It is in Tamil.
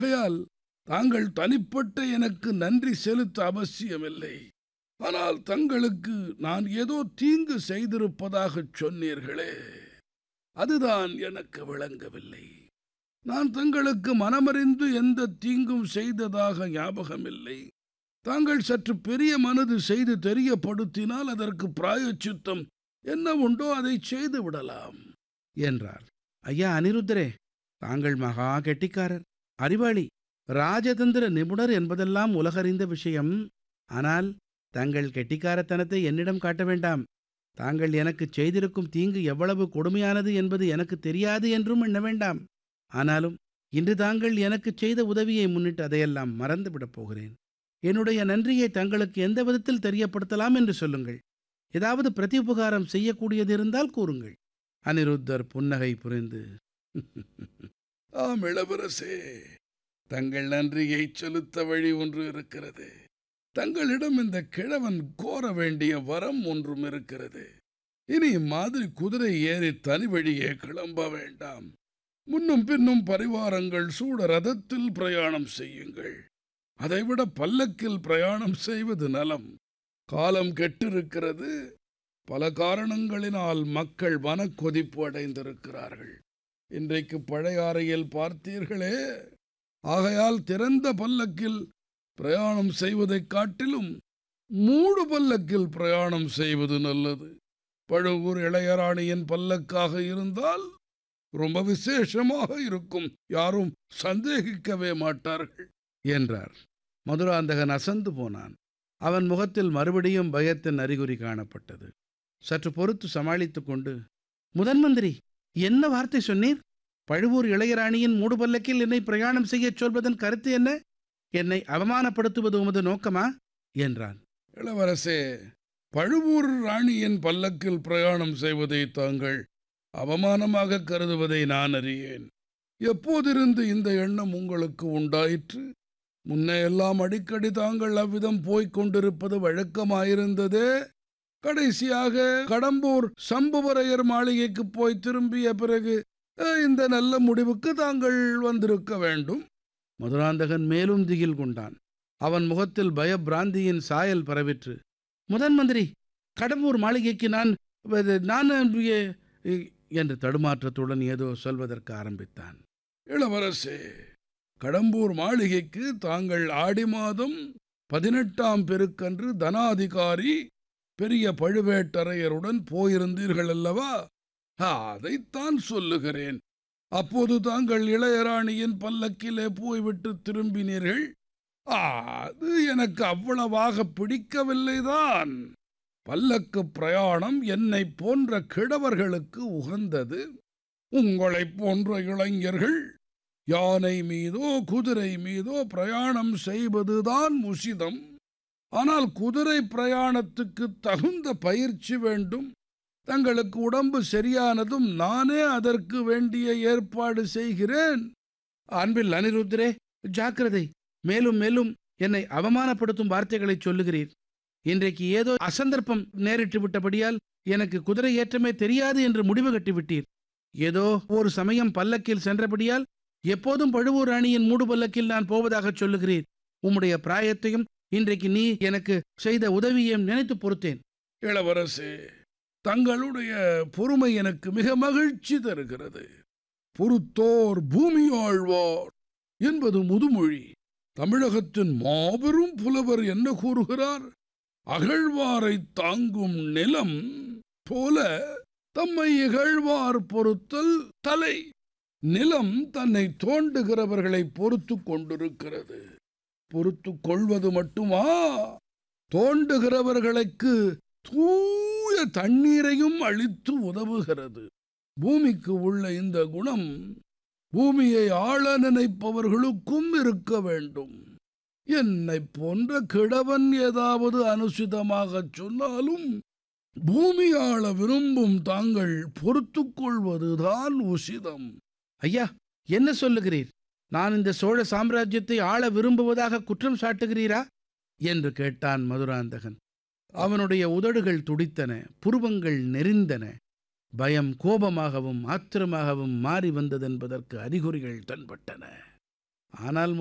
ஆகையால் தாங்கள் தனிப்பட்ட எனக்கு நன்றி செலுத்த அவசியமில்லை ஆனால் தங்களுக்கு நான் ஏதோ தீங்கு செய்திருப்பதாகச் சொன்னீர்களே அதுதான் எனக்கு விளங்கவில்லை நான் தங்களுக்கு மனமறிந்து எந்த தீங்கும் செய்ததாக ஞாபகமில்லை தாங்கள் சற்று பெரிய மனது செய்து தெரியப்படுத்தினால் அதற்கு பிராயச்சித்தம் என்ன உண்டோ அதை செய்து விடலாம் என்றார் ஐயா அனிருத்தரே தாங்கள் மகா கெட்டிக்காரர் அறிவாளி ராஜதந்திர நிபுணர் என்பதெல்லாம் உலகறிந்த விஷயம் ஆனால் தங்கள் கெட்டிக்காரத்தனத்தை என்னிடம் காட்ட வேண்டாம் தாங்கள் எனக்கு செய்திருக்கும் தீங்கு எவ்வளவு கொடுமையானது என்பது எனக்கு தெரியாது என்றும் எண்ண வேண்டாம் ஆனாலும் இன்று தாங்கள் எனக்கு செய்த உதவியை முன்னிட்டு அதையெல்லாம் மறந்துவிடப் போகிறேன் என்னுடைய நன்றியை தங்களுக்கு எந்த விதத்தில் தெரியப்படுத்தலாம் என்று சொல்லுங்கள் ஏதாவது பிரதிபகாரம் செய்யக்கூடியது இருந்தால் கூறுங்கள் அனிருத்தர் புன்னகை புரிந்து ஆம் இளவரசே தங்கள் நன்றியை செலுத்த வழி ஒன்று இருக்கிறது தங்களிடம் இந்த கிழவன் கோர வேண்டிய வரம் ஒன்றும் இருக்கிறது இனி இம்மாதிரி குதிரை ஏறி தனி வழியே கிளம்ப வேண்டாம் முன்னும் பின்னும் பரிவாரங்கள் சூட ரதத்தில் பிரயாணம் செய்யுங்கள் அதைவிட பல்லக்கில் பிரயாணம் செய்வது நலம் காலம் கெட்டிருக்கிறது பல காரணங்களினால் மக்கள் மனக்கொதிப்பு அடைந்திருக்கிறார்கள் இன்றைக்கு பழையாறையில் பார்த்தீர்களே ஆகையால் திறந்த பல்லக்கில் பிரயாணம் செய்வதைக் காட்டிலும் மூடு பல்லக்கில் பிரயாணம் செய்வது நல்லது பழுவூர் இளையராணியின் பல்லக்காக இருந்தால் ரொம்ப விசேஷமாக இருக்கும் யாரும் சந்தேகிக்கவே மாட்டார்கள் என்றார் மதுராந்தகன் அசந்து போனான் அவன் முகத்தில் மறுபடியும் பயத்தின் அறிகுறி காணப்பட்டது சற்று பொறுத்து சமாளித்துக் கொண்டு முதன் மந்திரி என்ன வார்த்தை சொன்னீர் பழுவூர் இளையராணியின் மூடுபல்லக்கில் என்னை பிரயாணம் செய்யச் சொல்வதன் கருத்து என்ன என்னை அவமானப்படுத்துவது உமது நோக்கமா என்றான் இளவரசே பழுவூர் ராணியின் பல்லக்கில் பிரயாணம் செய்வதை தாங்கள் அவமானமாக கருதுவதை நான் அறியேன் எப்போதிருந்து இந்த எண்ணம் உங்களுக்கு உண்டாயிற்று முன்னே எல்லாம் அடிக்கடி தாங்கள் அவ்விதம் போய்க் கொண்டிருப்பது வழக்கமாயிருந்ததே கடைசியாக கடம்பூர் சம்புவரையர் மாளிகைக்கு போய் திரும்பிய பிறகு அஹ், இந்த நல்ல முடிவுக்கு தாங்கள் வந்திருக்க வேண்டும் மதுராந்தகன் மேலும் திகில் கொண்டான் அவன் முகத்தில் பயபிராந்தியின் சாயல் பரவிற்று முதன் மந்திரி கடம்பூர் மாளிகைக்கு நான் வ- நான் எ- எ- என்று தடுமாற்றத்துடன் ஏதோ சொல்வதற்கு ஆரம்பித்தான் இளவரசே கடம்பூர் மாளிகைக்கு தாங்கள் ஆடி மாதம் பதினெட்டாம் பெருக்கன்று தனாதிகாரி பெரிய பழுவேட்டரையருடன் போயிருந்தீர்கள் அல்லவா ஆ, அதைத்தான் சொல்லுகிறேன் அப்போது தாங்கள் இளையராணியின் பல்லக்கிலே போய்விட்டு திரும்பினீர்கள் ஆ, அது எனக்கு அவ்வளவாக பிடிக்கவில்லைதான் பல்லக்கு பிரயாணம் என்னை போன்ற கிழவர்களுக்கு உகந்தது உங்களைப் போன்ற இளைஞர்கள் யானை மீதோ குதிரை மீதோ பிரயாணம் செய்வதுதான் உசிதம் ஆனால் குதிரை பிரயாணத்துக்கு தகுந்த பயிற்சி வேண்டும் தங்களுக்கு உடம்பு சரியானதும் நானே அதற்கு வேண்டிய ஏற்பாடு செய்கிறேன் அன்பில் அனிருத்தரே ஜாக்கிரதை மேலும் மேலும் என்னை அவமானப்படுத்தும் வார்த்தைகளை சொல்லுகிறீர் இன்றைக்கு ஏதோ அசந்தர்ப்பம் நேரிட்டு விட்டபடியால் எனக்கு குதிரை ஏற்றமே தெரியாது என்று முடிவு கட்டிவிட்டீர் ஏதோ ஒரு சமயம் பல்லக்கில் சென்றபடியால் எப்போதும் பழுவூர் ராணியின் மூடு பல்லக்கில் நான் போவதாகச் சொல்லுகிறீர் உம்முடைய பிராயத்தையும் இன்றைக்கு நீ எனக்கு செய்த உதவியையும் நினைத்து பொறுத்தேன் இளவரசே தங்களுடைய பொறுமை எனக்கு மிக மகிழ்ச்சி தருகிறது பொறுத்தோர் பூமி ஆழ்வார் என்பது முதுமொழி தமிழகத்தின் மாபெரும் புலவர் என்ன கூறுகிறார் அகழ்வாரை தாங்கும் நிலம் போல தம்மை இகழ்வார் பொறுத்தல் தலை நிலம் தன்னை தோண்டுகிறவர்களை பொறுத்து கொண்டிருக்கிறது பொறுத்து கொள்வது மட்டுமா தோண்டுகிறவர்களுக்கு தூய தண்ணீரையும் அளித்து உதவுகிறது பூமிக்கு உள்ள இந்த குணம் பூமியை ஆள நினைப்பவர்களுக்கும் இருக்க வேண்டும் என்னை போன்ற கிழவன் ஏதாவது அனுசிதமாகச் சொன்னாலும் பூமி ஆள விரும்பும் தாங்கள் பொறுத்துக் கொள்வதுதான் உசிதம் ஐயா என்ன சொல்லுகிறீர் நான் இந்த சோழ சாம்ராஜ்யத்தை ஆள விரும்புவதாக குற்றம் சாட்டுகிறீரா என்று கேட்டான் மதுராந்தகன் அவனுடைய உதடுகள் துடித்தன புருவங்கள் நெறிந்தன பயம் கோபமாகவும் ஆத்திரமாகவும் மாறி வந்ததென்பதற்கு அறிகுறிகள் தென்பட்டன ஆனால்